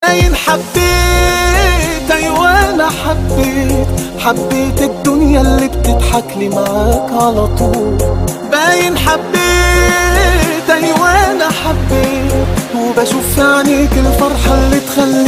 باين حبيت ايوه انا حبيت حبيت الدنيا اللي بتضحك لي معاك على طول باين حبيت ايوه انا حبيت وبشوف في عينيك الفرحة اللي تخلي